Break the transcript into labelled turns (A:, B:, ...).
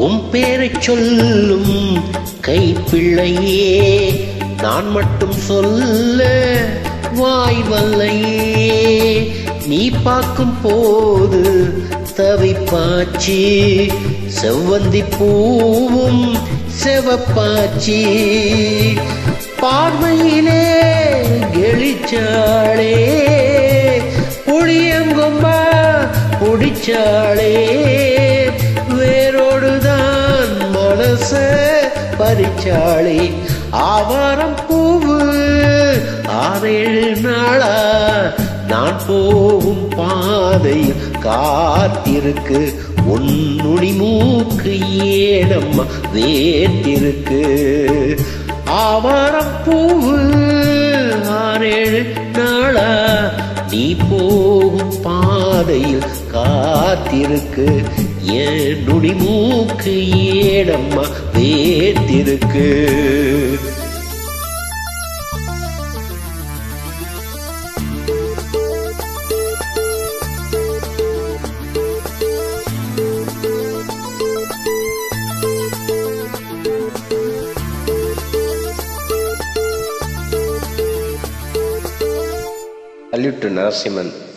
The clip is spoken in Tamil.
A: உன் பேரைச் சொல்லும் கைப்பிள்ளையே நான் மட்டும் சொல்ல வாய் வல்லையே நீ பார்க்கும் போது தவிப்பாச்சி செவ்வந்தி பூவும் செவப்பாச்சி பார்வையிலே கெளிச்சாளே புளியங்கொம்பா புடிச்சாளே வேரோடுதான் மனச பறிச்சாளே ஆவாரம் பூவு ஆறேழு நாளா நான் போகும் பாதையில் காத்திருக்கு உன்னுடி மூக்கு ஏனம்மா வேத்திருக்கு ஆவாரம் பூவு ஆறேழு நாளா நீ போகும் பாதையில் காத்திருக்கு என் நுடி மூக்கு ஏடம்மா வேத்திருக்கு
B: Salute to Narasimhan